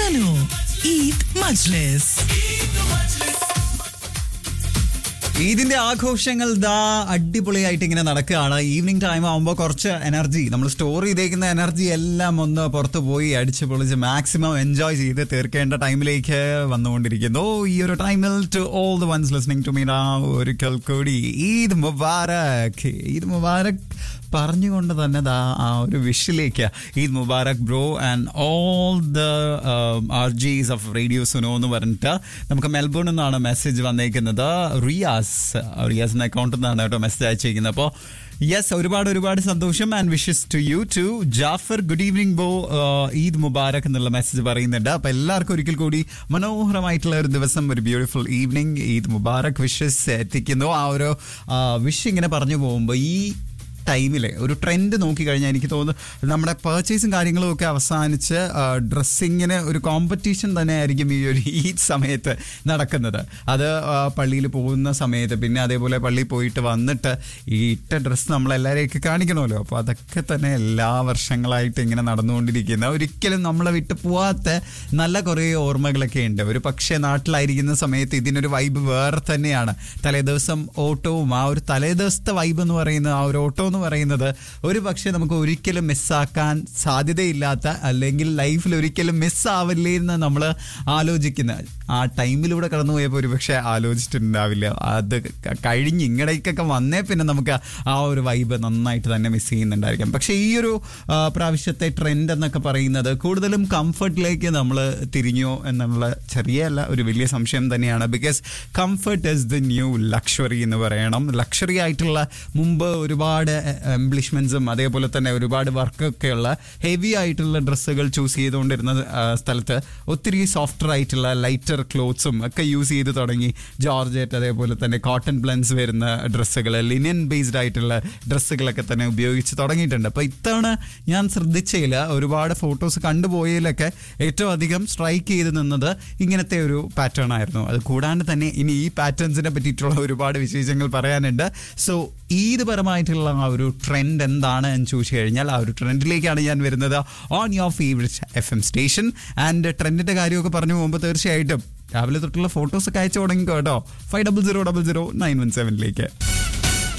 Sano Eid Majlis. ഇതിന്റെ ആഘോഷങ്ങൾ ദാ അടിപൊളിയായിട്ട് ഇങ്ങനെ നടക്കുകയാണ് ഈവനിങ് ടൈം ആകുമ്പോൾ കുറച്ച് എനർജി നമ്മൾ സ്റ്റോർ ചെയ്തേക്കുന്ന എനർജി എല്ലാം ഒന്ന് പുറത്ത് പോയി അടിച്ച് പൊളിച്ച് മാക്സിമം എൻജോയ് ചെയ്ത് തീർക്കേണ്ട ടൈമിലേക്ക് വന്നുകൊണ്ടിരിക്കുന്നു ഈ ഒരു ടൈമിൽ to all the ones listening to me ഒരിക്കൽ കൂടി ഈദ് മുബാരക് ഈദ് മുബാരക് പറഞ്ഞുകൊണ്ട് തന്നെ ദാ ആ ഒരു വിഷിലേക്ക് Eid Mubarak bro and all the R Js of radio Suno എന്ന് പറഞ്ഞിട്ട് നമുക്ക് മെൽബോണിൽ നിന്നാണ് മെസ്സേജ് വന്നേക്കുന്നത് റിയാസ് റിയാസ് എന്ന അക്കൗണ്ടിൽ നിന്നാണ് കേട്ടോ മെസ്സേജ് അയച്ചിരിക്കുന്നത് അപ്പോൾ യെസ് ഒരുപാട് ഒരുപാട് സന്തോഷം and wishes to you to Jafar good evening ബോ ഈദ് മുബാരക് എന്നുള്ള മെസ്സേജ് പറയുന്നുണ്ട് അപ്പൊ എല്ലാവർക്കും ഒരിക്കൽ കൂടി മനോഹരമായിട്ടുള്ള ഒരു ദിവസം ഒരു beautiful evening Eid Mubarak wishes എത്തിക്കുന്നു ആ ഒരു വിഷ് ഇങ്ങനെ പറഞ്ഞു പോകുമ്പോൾ ഈ ടൈമിൽ ഒരു ട്രെൻഡ് നോക്കിക്കഴിഞ്ഞാൽ എനിക്ക് തോന്നുന്നു നമ്മുടെ പർച്ചേസും കാര്യങ്ങളും ഒക്കെ അവസാനിച്ച് ഡ്രസ്സിങ്ങിന് ഒരു കോമ്പറ്റീഷൻ തന്നെ ആയിരിക്കും ഈ ഒരു ഈ സമയത്ത് നടക്കുന്നത് അത് പള്ളിയിൽ പോകുന്ന സമയത്ത് പിന്നെ അതേപോലെ പള്ളിയിൽ പോയിട്ട് വന്നിട്ട് ഈ ഇട്ട ഡ്രസ്സ് നമ്മളെല്ലാവരെയൊക്കെ കാണിക്കണമല്ലോ അപ്പോൾ അതൊക്കെ തന്നെ എല്ലാ വർഷങ്ങളായിട്ട് ഇങ്ങനെ നടന്നുകൊണ്ടിരിക്കുന്ന ഒരിക്കലും നമ്മളെ വിട്ട് പോവാത്ത നല്ല കുറേ ഓർമ്മകളൊക്കെ ഉണ്ട് ഒരു പക്ഷേ നാട്ടിലായിരിക്കുന്ന സമയത്ത് ഇതിനൊരു വൈബ് വേറെ തന്നെയാണ് തലേദിവസം ഓട്ടവും ആ ഒരു തലേദിവസത്തെ വൈബ് എന്ന് പറയുന്ന ആ ഒരു ഓട്ടോ എന്ന് പറയുന്നത് ഒരു പക്ഷേ നമുക്ക് ഒരിക്കലും മിസ്സാക്കാൻ സാധ്യതയില്ലാത്ത അല്ലെങ്കിൽ ലൈഫിൽ ഒരിക്കലും മിസ്സാവില്ലേ എന്ന് നമ്മൾ ആലോചിക്കുന്ന ആ ടൈമിലൂടെ കടന്നു പോയപ്പോൾ ഒരു പക്ഷേ ആലോചിച്ചിട്ടുണ്ടാവില്ല അത് ക- കഴിഞ്ഞ് ഇങ്ങടേക്കൊക്കെ വന്നേ പിന്നെ നമുക്ക് ആ ഒരു വൈബ് നന്നായിട്ട് തന്നെ മിസ് ചെയ്യുന്നുണ്ടായിരിക്കാം പക്ഷേ ഈ ഒരു ആ, പ്രാവശ്യത്തെ ട്രെൻഡ് എന്നൊക്കെ പറയുന്നത് കൂടുതലും കംഫർട്ടിലേക്ക് നമ്മൾ തിരിഞ്ഞോ എന്നുള്ള ചെറിയ അല്ല ഒരു വലിയ സംശയം തന്നെയാണ് because comfort is the new luxury എന്ന് പറയണം ലക്ഷറി ആയിട്ടുള്ള മുമ്പ് ഒരുപാട് എംബ്ലിഷ്മെന്റ്സും അതേപോലെ തന്നെ ഒരുപാട് വർക്കൊക്കെയുള്ള ഹെവി ആയിട്ടുള്ള ഡ്രസ്സുകൾ ചൂസ് ചെയ്തുകൊണ്ടിരുന്ന ആ, സ്ഥലത്ത് ഒത്തിരി സോഫ്റ്റർ ആയിട്ടുള്ള ലൈറ്റർ ക്ലോത്ത്സും ഒക്കെ യൂസ് ചെയ്ത് തുടങ്ങി ജോർജറ്റ് അതേപോലെ തന്നെ കോട്ടൺ ബ്ലൻസ് വരുന്ന ഡ്രസ്സുകൾ ലിനൻ ബേസ്ഡ് ആയിട്ടുള്ള ഡ്രസ്സുകളൊക്കെ തന്നെ ഉപയോഗിച്ച് തുടങ്ങിയിട്ടുണ്ട് അപ്പോൾ ഇത്തവണ ഞാൻ ശ്രദ്ധിച്ചതിൽ ഒരുപാട് ഫോട്ടോസ് കണ്ടുപോയതിലൊക്കെ ഏറ്റവും അധികം സ്ട്രൈക്ക് ചെയ്ത് നിന്നത് ഇങ്ങനത്തെ ഒരു പാറ്റേൺ ആയിരുന്നു അത് കൂടാണ്ട് തന്നെ ഇനി ഈ പാറ്റേൺസിനെ പറ്റിയിട്ടുള്ള ഒരുപാട് വിശേഷങ്ങൾ പറയാനുണ്ട് സോ ഈദ് പരമായിട്ടുള്ള ആ ഒരു ട്രെൻഡ് എന്താണ് എന്ന് ചോദിച്ചു കഴിഞ്ഞാൽ ആ ഒരു ട്രെൻഡിലേക്കാണ് ഞാൻ വരുന്നത് on your favourite F M station and ട്രെൻഡിന്റെ കാര്യമൊക്കെ പറഞ്ഞു പോകുമ്പോൾ തീർച്ചയായിട്ടും രാവിലെ തൊട്ടുള്ള ഫോട്ടോസ് ഒക്കെ അയച്ചു തുടങ്ങിക്കോ കേട്ടോ five double zero double zero nine one സെവനിലേക്ക്